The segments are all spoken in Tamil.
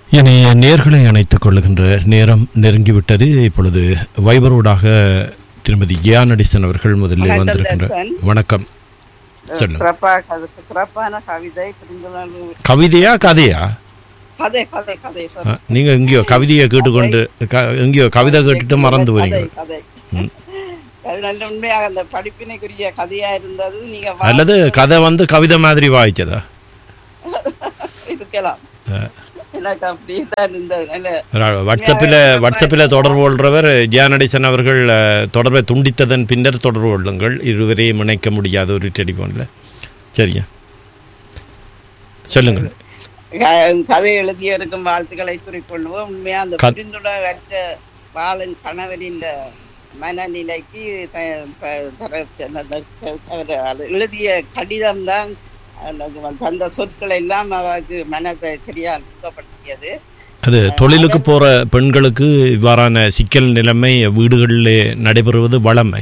இனிய நேர்களை அணைத்துக் கொள்ளுகின்ற நேரம் நெருங்கிவிட்டது இப்பொழுது வைபரோடாக திருமதி ஜியா நடிசன் அவர்கள் முதலில் வணக்கம் வந்திருக்கின்ற தர்சன். வணக்கம் சொல்லுங்க சிறப்பாக கதை- சிறப்பான கவிதை புரிந்துணர்வு கவிதையா கதையா கதை கதை கதை ஆ, sorry. நீங்க எங்கேயோ கவிதையை கேட்டுக்கொண்டு க- எங்கேயோ கவிதை கேட்டுட்டு மறந்து கதை, போறீங்க கதை அது நல்ல உண்மையாக அந்த படிப்பினைக்குரிய கதையா இருந்தது நீங்க வா- அல்லது கதை வந்து கவிதை மாதிரி வாய்ச்சதா இருக்கலாம் எனக்கு அப்படியே தான் இருந்தது நல்ல ர- வாட்ஸ்அப்பில் வாட்ஸ்அப்பில் தொடர்பு கொள்றவர் ஜியா நடேசன் அவர்கள் அஹ், தொடர்பை துண்டித்ததன் பின்னர் தொடர்பு கொள்ளுங்கள் இருவரையும் இணைக்க முடியாத ஒரு டெலிஃபோனில் சரியா சொல்லுங்கள் க- கதை எழுதியவருக்கும் வாழ்த்துக்களை குறிக்கொள்வோம் உண்மையா அந்த கத்- புரிந்துணர்வற்ற வாழும் கணவரின் மனநிலைக்கு த- த- தர- அந்த- அவர் அது எழுதிய கடிதம் தான் தந்த சொற்கள் எல்லாம் அவருக்கு மனதை சரியா துக்கப்படுத்தியது அது தொழிலுக்கு போற பெண்களுக்கு இவ்வாறான சிக்கல் நிலைமை வீடுகளிலே நடைபெறுவது வளமை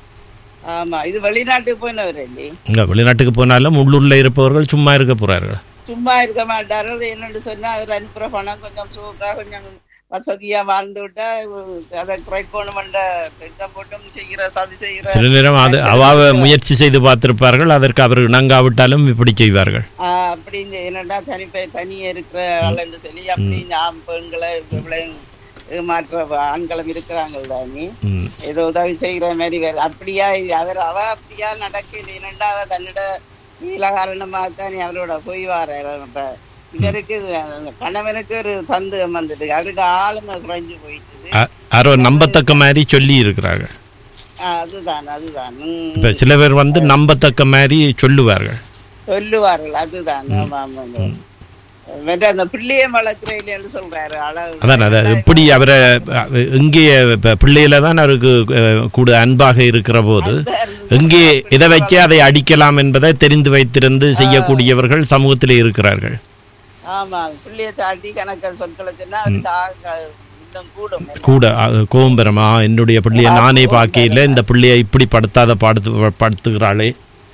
ஆமா இது வெளிநாட்டுக்கு போனவர் இல்லை இங்க வெளிநாட்டுக்கு போனாலும் உள்ளூர்ல இருப்பவர்கள் சும்மா இருக்க போறார்கள் சும்மா இருக்க மாட்டாரு என்னன்னு சொன்னா அவர் அனுப்புற பணம் கொஞ்சம் சூக்கா கொஞ்சம் வசதியா வாழ்ந்து விட்டா அதை குறைக்கணுமென்ற திட்டம் போட்டும் செய்கிற சதி செய்கிற சில நேரம் அது அவாவ முயற்சி செய்து பார்த்திருப்பார்கள் அதற்கு அவர் இணங்காவிட்டாலும் இப்படி செய்வார்கள் ஆஹ் அப்படின்னு என்னடா தனிப்பை தனியே இருக்கிற ஆளுன்னு சொல்லி அப்படி ஆம் பெண்களை இவ்வளவு ஏமாற்ற ஆண்களும் இருக்கிறாங்க தானே ம். ஏதோ உதவி செய்கிற மாதிரி வேற அப்படியா அவர் அவ அப்படியா நடக்கல என்னடா அவ தன்னோட நீல காரணமாக தானே அவரோட போய் வார இவருக்கு அந்த கணவனுக்கு ஒரு சந்தேகம் வந்துட்டு அவருக்கு ஆளுமை குறைஞ்சு போயிட்டுது அ- யாரோ நம்பத்தக்க மாதிரி சொல்லி இருக்கிறார்கள் ஆஹ் அதுதான் அதுதான் உம். இப்ப சில பேர் வந்து நம்பத்தக்க மாதிரி சொல்லுவார்கள் சொல்லுவார்கள் அதுதான் ஆமா ஆமா மற்ற அந்த பிள்ளையை வளர்க்குறேன்னு சொல்றாரு அழகு அதான் அதான் எப்படி அவரை அ, இங்கே இப்ப பிள்ளையில தான் அவருக்கு அஹ், கூட அன்பாக இருக்கிற போது எங்கே இதை வச்சு அதை அடிக்கலாம் என்பதை தெரிந்து வைத்திருந்து செய்யக்கூடியவர்கள் சமூகத்திலே இருக்கிறார்கள் ஆமா பிள்ளையை தாட்டி கணக்க சொற்களை சொன்னா அவருக்கு ஆக- இன்னும் கூடும் கூட அ, கோம்பரமா என்னுடைய பிள்ளையை நானே பார்க்கையில் இந்த பிள்ளையை இப்படி படுத்தாத படுத்து படுத்துகிறாளே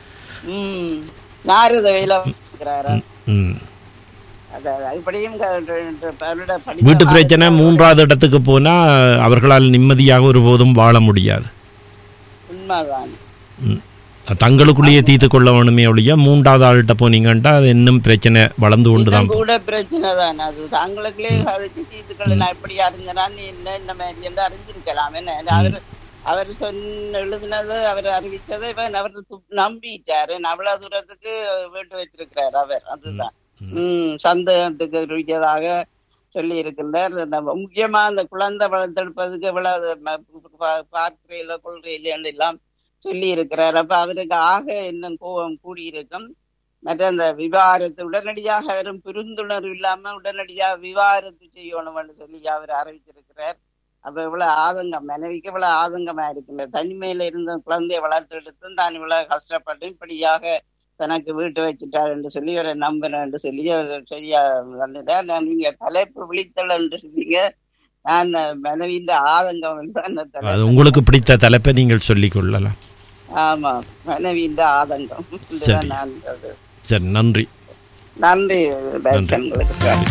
உம் நாரத வேலை இருக்கிறாரா ம். அதான் இப்படியும் க- அவரோட படித்த வீட்டு பிரச்சனை மூன்றாவது இடத்துக்கு போனா அவர்களால் நிம்மதியாக ஒருபோதும் வாழ முடியாது உண்மைதான் ம். தங்களுக்குள்ளேயே தீர்த்து கொள்ள வேணுமே ஒழிய மூன்றாவது ஆள்கிட்ட போனீங்கன்னா அது இன்னும் பிரச்சனை வளர்ந்து கொண்டு தான் இன்னும் கூட பிரச்சனை தான் அது தாங்களுக்குள்ளே அதுக்கு தீர்த்துக்கள் நான் எப்படி அறிஞரான்னு என்ன என்ன மாதிரி என்று அறிஞ்சிருக்கலாம் என்ன அவர் அவர் சொன்ன எழுதினது அவர் அறிவித்ததை இவன் அவர் து- நம்பிட்டாரு அவ்வளவு தூரத்துக்கு வீட்டு வச்சிருக்கிறார் அவர் அதுதான் உம் சந்தேகத்துக்கு உரியதாக சொல்லி இருக்கின்றார் நம்ம முக்கியமா அந்த குழந்தை வளர்த்தெடுப்பதுக்கு இவ்வளவு பார்க்கையில கொள்கையில எல்லாம் சொல்லி இருக்கிறார் அப்ப அவருக்கு ஆக இன்னும் கோபம் கூடியிருக்கும் மற்ற அந்த விவாகரத்து உடனடியாக அவரும் பெருந்துணர்வு இல்லாம உடனடியாக விவாகரத்து செய்யணும்னு சொல்லி அவர் அறிவிச்சிருக்கிறார் அப்ப இவ்வளவு ஆதங்கம் மனைவிக்கு இவ்வளவு ஆதங்கமா இருக்குல்ல தனிமையில இருந்த குழந்தையை வளர்த்தெடுத்தும் தான் இவ்வளவு கஷ்டப்பட்டு இப்படியாக தனக்கு வீட்டு வச்சுட்டார் என்று சொல்லி அவரை நம்பினேன் என்று சொல்லி அவர் சரியா வந்துட்டார் நான் நீங்க தலைப்பு விழித்தல் என்று இருந்தீங்க நான் மனைவியின் ஆதங்கம் என்று தான் அந்த அது தலைப்பு. உங்களுக்கு பிடித்த தலைப்பை நீங்கள் சொல்லிக் கொள்ளலாம் ஆமா மனைவியின் ஆதங்கம் இதுதான் சரி. நான் அது. சரி நன்றி நன்றி தர்ஷன் உங்களுக்கு சார்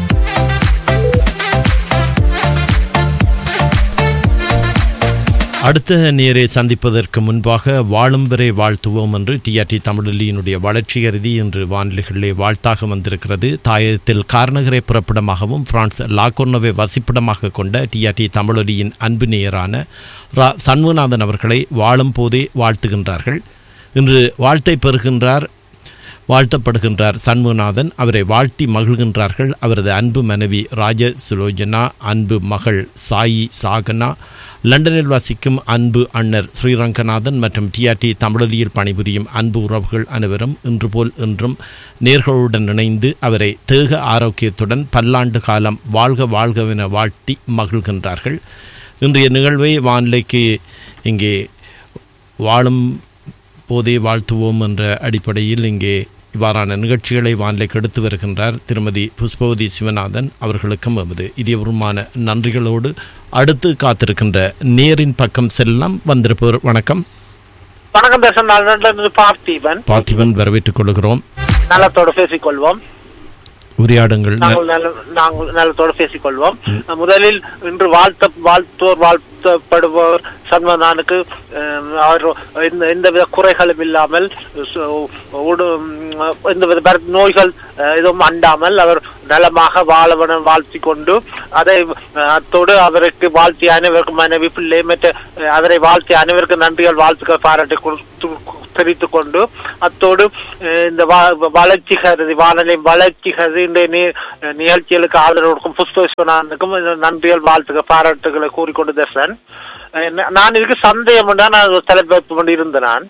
அடுத்த நேரை சந்திப்பதற்கு முன்பாக வாழும் வரை வாழ்த்துவோம் என்று டிஆர்டி தமிழொலியினுடைய வளர்ச்சி கருதி இன்று வானிலைகளிலே வாழ்த்தாக வந்திருக்கிறது தாயத்தில் கார்நகரை புறப்படமாகவும் பிரான்ஸ் லாகோர்னோவை வசிப்பிடமாக கொண்ட டிஆர்டி தமிழொலியின் அன்பு நேயரான ரா சண்முகநாதன் அவர்களை வாழும் போதே வாழ்த்துகின்றார்கள் இன்று வாழ்த்தை பெறுகின்றார் வாழ்த்தப்படுகின்றார் சண்முகநாதன் அவரை வாழ்த்தி மகிழ்கின்றார்கள் அவரது அன்பு மனைவி ராஜ சுலோஜனா அன்பு மகள் சாயி சாகனா லண்டனில் வசிக்கும் அன்பு அண்ணர் ஸ்ரீரங்கநாதன் மற்றும் டிஆர்டி தமிழொலியில் பணிபுரியும் அன்பு உறவுகள் அனைவரும் இன்று போல் இன்றும் நேர்களுடன் இணைந்து அவரை தேக ஆரோக்கியத்துடன் பல்லாண்டு காலம் வாழ்க வாழ்கவென வாழ்த்தி மகிழ்கின்றார்கள் இன்றைய நிகழ்வை வானிலைக்கு இங்கே வாழும் போதே வாழ்த்துவோம் என்ற அடிப்படையில் இங்கே இவ்வாறான நிகழ்ச்சிகளை வானிலைக்கு எடுத்து வருகின்றார் திருமதி புஷ்பவதி சிவநாதன் அவர்களுக்கும் எமது இதயபூர்வமான நன்றிகளோடு அடுத்து காத்திருக்கின்ற நேரின் பக்கம் செல்லாம் வந்திருப்பவர் வணக்கம் வணக்கம் தர்ஷன் நான் இருந்து பார்த்திபன் பார்த்திபன் வரவேற்றுக் கொள்கிறோம் நலத்தோடு பேசிக்கொள்வோம் உரையாடுங்கள் நாங்கள் நல்ல நாங்கள் நல்லத்தோடு பேசிக்கொள்வோம் முதலில் இன்று வாழ்த்த வாழ்த்தோர் வாழ்த்தப்படுபவர் சண்மனானுக்கு அஹ், அவர் எந்த எந்தவித குறைகளும் இல்லாமல் சு- உடு- உம், எந்தவித பர- நோய்கள் அஹ், எதுவும் அண்டாமல் அவர் நலமாக வாழவன வாழ்த்தி கொண்டு அதை அஹ், அத்தோடு அவருக்கு வாழ்த்திய அனைவருக்கும் மனைவி பிள்ளை மற்ற அஹ், அவரை வாழ்த்திய அனைவருக்கும் நன்றிகள் வாழ்த்துக்கள் பாராட்டி கொடுத்து தெரிவித்துக் கொண்டு அத்தோடு அஹ், இந்த வ- வளர்ச்சி கருதி வானொலி வளர்ச்சி கருதி இந்த நி- நிகழ்ச்சிகளுக்கு ஆதரவு கொடுக்கும் புஷ்ப விஸ்வநாதனுக்கும் இந்த நன்றிகள் வாழ்த்துக்கள் பாராட்டுகளை கூறிக்கொண்டு தர்சன் அஹ், நா- நான் இதுக்கு சந்தேகம் தான் நான் ஒரு தலைப்பு கொண்டு இருந்தேன் நான்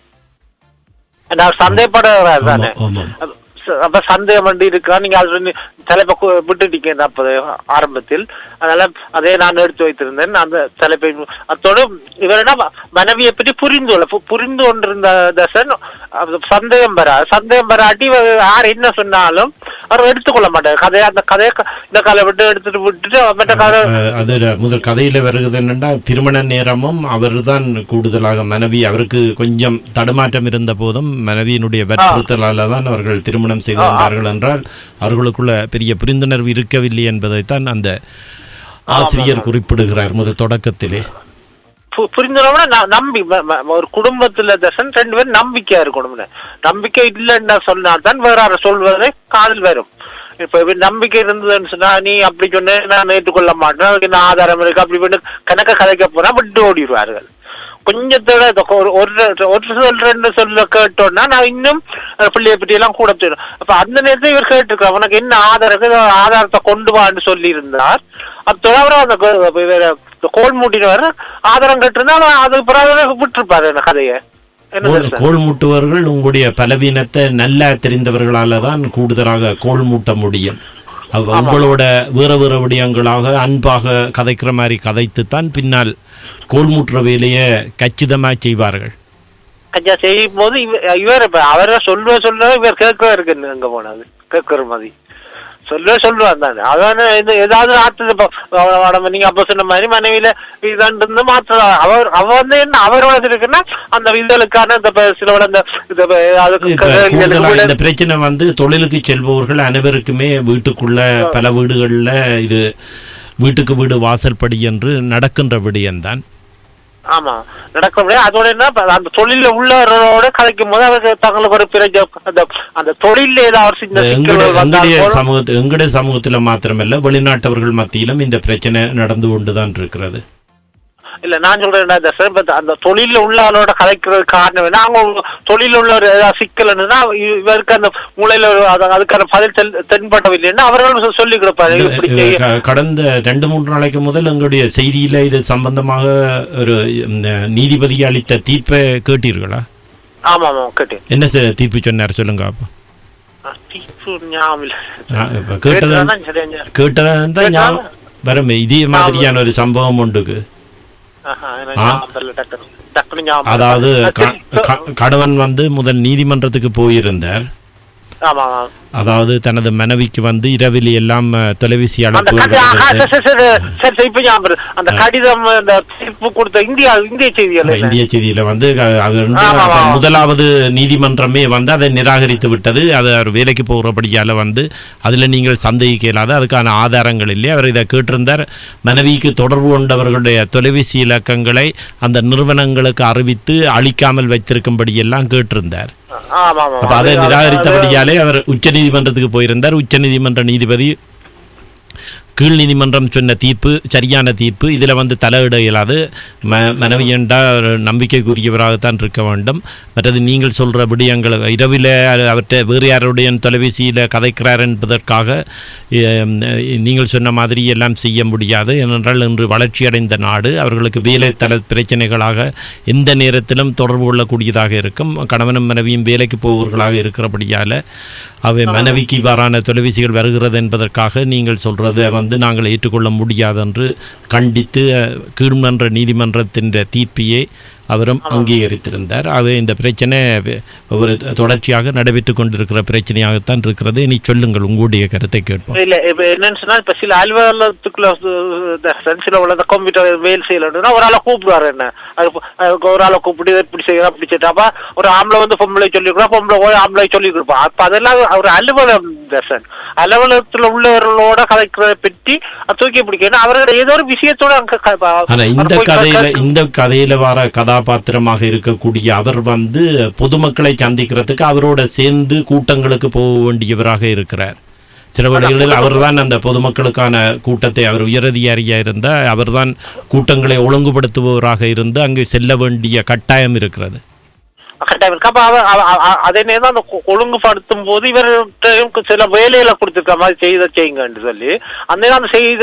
நான் சந்தேகப்படுறாரு தானே ஆமாம், ஆமாம். அப்ப ச- அப்ப சந்தேகம் வண்டி இருக்கா நீங்க அது தலைப்பை கு- விட்டுட்டீங்க அப்ப ஆரம்பத்தில் அதனால அதே நான் எடுத்து வைத்திருந்தேன் அந்த தலைப்பை அத்தோடு இவர் என்ன ம- மனைவியை பற்றி புரிந்து கொள்ள பு- புரிந்து கொண்டிருந்த தசன் அது சந்தேகம் வரா சந்தேகம் வராட்டி இவர் யார் என்ன சொன்னாலும் அவர் எடுத்துக்கொள்ள மாட்டார் கதையை அந்த கதையை க- இந்த கதை விட்டு எடுத்துட்டு விட்டுட்டு மற்ற கதை அஹ், அது முதல் கதையில வருகிறது என்னன்னா திருமண நேரமும் அவர்தான் கூடுதலாக மனைவி அவருக்கு கொஞ்சம் தடுமாற்றம் இருந்த போதும் மனைவியினுடைய வற்புறுத்தலால தான் அவர்கள் திருமணம் செய்து கொண்டார்கள் என்றால் அவர்களுக்குள்ள பெரிய புரிந்துணர்வு இருக்கவில்லை என்பதைத்தான் அந்த ஆசிரியர் குறிப்பிடுகிறார் முதல் தொடக்கத்திலே பு- புரிந்துணர்வுனா ந- நம்பி ம- ம- ஒரு குடும்பத்துல தசன் ரெண்டு பேரும் நம்பிக்கையா இருக்கணும்னு நம்பிக்கை இல்லைன்னு சொன்னா தான் வேற யாரும் சொல்வதை காதில் வரும் இப்ப இவன் நம்பிக்கை இருந்ததுன்னு சொன்னா நீ அப்படி சொன்ன நான் ஏற்றுக்கொள்ள மாட்டேன் அதுக்கு என்ன ஆதாரம் இருக்கு அப்படி பண்ணி கணக்க கதைக்க போனா விட்டு ஓடிடுவார்கள் கொஞ்சத்தோட இந்த ஒரு ஒரு ஒரு சொல் ரெண்டு சொல்ல கேட்டோம்னா நான் இன்னும் அஹ், பிள்ளையை பற்றி எல்லாம் கூட தெரியும் அப்ப அந்த நேரத்தில் இவர் கேட்டிருக்கார் உனக்கு என்ன ஆதாரம் இருக்கு? இந்த ஆதாரத்தை கொண்டு வான்னு சொல்லி இருந்தார் அத்தோட அவர் அந்த கோ- இவர- இந்த கோல் மூட்டினவர் ஆதாரம் கேட்டிருந்தா அவர் அதுக்கு பிறகு விட்டுருப்பாரு அந்த கதையை என்ன கோல் சார் கோல் மூட்டுவர்கள் உங்களுடைய பலவீனத்தை நல்லா தெரிந்தவர்களால தான் கூடுதலாக கோல் மூட்ட முடியும் அவ- உங்களோட வேற வேற விடயங்களாக அன்பாக கதைக்கிற மாதிரி கதைத்துத்தான் பின்னால் கோல் மூட்டுற வேலையை கச்சிதமா செய்வார்கள் ஐயா செய்யும் போது இவ- இவர் இப்ப அவரை சொல்லுவ சொல்ல இவர் கேட்கவே இருக்கு அங்க போனது கேட்கிற மாதிரி சொல்லுவ சொல்லுவான் தானே அதான இது ஏதாவது ஆத்தது இப்ப அவ- அவ- நீங்க அப்ப சொன்ன மாதிரி மனைவியில இதாண்டு மாற்ற அவர் அவ வந்து என்ன அவர் வளர்த்துருக்குன்னா அந்த இதழுக்கான இந்த ப- சில விட இந்த இந்த ப- அதுக்கு இப்ப க- கூடுதலா இதழுக்கு இந்த பிரச்சனை வந்து தொழிலுக்கு செல்பவர்கள் அனைவருக்குமே வீட்டுக்குள்ள பல வீடுகள்ல இது வீட்டுக்கு வீடு வாசல்படி என்று நடக்கின்ற விடயம்தான் ஆமா நடக்க முடியாது அதோட என்ன இப்ப அந்த தொழில உள்ளவரோட கதைக்கும் போது அவருக்கு தங்களுக்கு ஒரு பிறகு அந்த அந்த தொழில ஏதாவது சின்ன எங்களுடைய சிக்கல்கள் வந்தால் எங்களுடைய கூட- சமூகத்து எங்களுடைய சமூகத்துல மாத்திரமல்ல வெளிநாட்டவர்கள் மத்தியிலும் இந்த பிரச்சனை நடந்து கொண்டுதான் இருக்கிறது இல்ல நான் சொல்றேன் என்ன தர்ஷன், இப்ப அந்த தொழில உள்ள ஆளோட கலைக்கிறது காரணம் என்ன அவங்க தொழில உள்ள ஒரு ஏதாவது சிக்கல் இருந்ததுன்னா இ- இவருக்கு அந்த மூளையில ஒரு அது- அதுக்கான பதில் தென்- தென்படவில்லைன்னா அவர்கள் சொ- சொல்லிக் கொடுப்பாரு இந்த, இப்படி அஹ், செய்ய க- கடந்த ரெண்டு மூன்று நாளைக்கு முதல் எங்களுடைய செய்தியில இது சம்பந்தமாக ஒரு இந்த நீதிபதி அளித்த தீர்ப்பை கேட்டீர்களா ஆமா ஆமா கேட்டேன் என்ன ச- தீர்ப்பு சொன்னார் சொல்லுங்க அப்போ ஆ, தீர்ப்பு ஞாபகம் இல்ல. ஆ, இப்ப கேட்டது கேட்டதுதான் சரியா ஞாபகம். கேட்டதான் தான் ஞாபகம் வரமே இதே மாதிரியான ஒரு சம்பவம் உண்டுக்கு ஆஹா, எனக்கு ஞாபகம் இல்ல, டக்குனு டக்குனு ஞாபகம் இல்ல. அதாவது ஆ, க- சரி, க- கணவன் வந்து முதல் நீதிமன்றத்துக்கு போயிருந்தார் ஆமா ஆமா அதாவது தனது மனைவிக்கு வந்து இரவில் எல்லாம் அஹ், தொலைபேசி அந்த அழைப்புகள் கடி- ஆஹா, வருகிறது. சரி, சரி, சரி, சரி, சரி, இப்ப ஞாபகம் வருது. அந்த கடிதம் அந்த தீர்ப்பு கொடுத்த இந்தியா இந்திய செய்திகள் என்ன? இந்திய செய்தியில வந்து அஹ், அது வந்து ஆமா, அப்ப ஆமா. முதலாவது நீதிமன்றமே வந்து அதை நிராகரித்து விட்டது அது அவர் வேலைக்கு போகிறபடியால வந்து அதுல நீங்கள் சந்தேகிக்க இயலாது அதுக்கான ஆதாரங்கள் இல்லை அவர் இதை கேட்டிருந்தார் மனைவிக்கு தொடர்பு கொண்டவர்களுடைய தொலைபேசி இலக்கங்களை அந்த நிறுவனங்களுக்கு அறிவித்து அளிக்காமல் வைத்திருக்கும்படி எல்லாம் கேட்டிருந்தார் ஆமா ஆமா அப்ப அதை அது- அது- நிராகரித்தபடியாலே அவர் உச்ச நீதிமன்றத்துக்கு போயிருந்தார் உச்ச நீதிமன்ற நீதிபதி கீழ் நீதிமன்றம் சொன்ன தீர்ப்பு சரியான தீர்ப்பு இதில் வந்து தலையிட இயலாது ம மனைவியண்டா ஒரு நம்பிக்கைக்குரியவராகத்தான் இருக்க வேண்டும் மற்றது நீங்கள் சொல்கிற விடயங்கள் இரவில் அவர்கிட்ட வேறு யாருடைய தொலைபேசியில் கதைக்கிறார் என்பதற்காக எம், நீங்கள் சொன்ன மாதிரி எல்லாம் செய்ய முடியாது ஏனென்றால் இன்று வளர்ச்சியடைந்த நாடு அவர்களுக்கு வேலை தர பிரச்சனைகளாக எந்த நேரத்திலும் தொடர்பு கொள்ளக்கூடியதாக இருக்கும் கணவனும் மனைவியும் வேலைக்கு போவர்களாக இருக்கிறபடியால் அவை மனைவிக்கு இவ்வாறான தொலைபேசிகள் வருகிறது என்பதற்காக நீங்கள் சொல்றதை வந்து நாங்கள் ஏற்றுக்கொள்ள முடியாது என்று கண்டித்து அஹ், கீழ்மன்ற நீதிமன்றத்தின் தீர்ப்பையே அவரும் அங்கீகரித்திருந்தார் ஆகவே இந்த பிரச்சனை வே- ஒரு தொடர்ச்சியாக நடைபெற்றுக் கொண்டிருக்கிற பிரச்சனையாகத்தான் இருக்கிறது இனி சொல்லுங்கள் உங்களுடைய கருத்தை கேட்போம் இல்ல இப்ப என்னன்னு சொன்னா இப்ப சில அலுவலகத்துக்குள்ள அஹ், இந்த சென்சில உள்ள இந்த கம்ப்யூட்டர் வேல் செய்யலன்னா ஒரு ஆளை கூப்பிடுவாரு என்ன அது ப- அதுக்கு ஒரு ஆளை கூப்பிட்டு இதை இப்படி செய்யலாம் அப்படி செய்யறாப்ப ஒரு ஆம்பளை வந்து பொம்பளை சொல்லி கொடுப்பா பொம்பளை போய் ஆம்பளை சொல்லி கொடுப்பா அப்ப அதெல்லாம் ஒரு அலுவலகம் தர்சன் அலுவலகத்துல உள்ளவர்களோட கதைக்கிறத பற்றி அது தூக்கி பிடிக்கணும் அவர்கள் ஏதோ ஒரு விஷயத்தோட அங்க க- ப- ஆனா இந்த போய் கதையில கதை- இந்த கதையில வர கதாபாத்திரமாக இருக்கக்கூடிய அவர் வந்து பொதுமக்களை சந்திக்கிறதுக்கு அவரோட சேர்ந்து கூட்டங்களுக்கு போக வேண்டியவராக இருக்கிறார் சில வேளைகளில் அவர்தான் அந்த பொதுமக்களுக்கான கூட்டத்தை அவர் உயரதிகாரியா இருந்தா அவர்தான் கூட்டங்களை ஒழுங்குபடுத்துபவராக இருந்து அங்கே செல்ல வேண்டிய கட்டாயம் இருக்கிறது கட்டாயம் இருக்கு அப்ப அவ- அவ- அவ- அதே நேரம் அந்த ஒ- ஒழுங்குபடுத்தும் போது இவர்கிட்ட சில வேலைகளை கொடுத்திருக்க மாதிரி செய்த செய்யுங்கன்னு சொல்லி அந்த நேரம் அந்த செய்த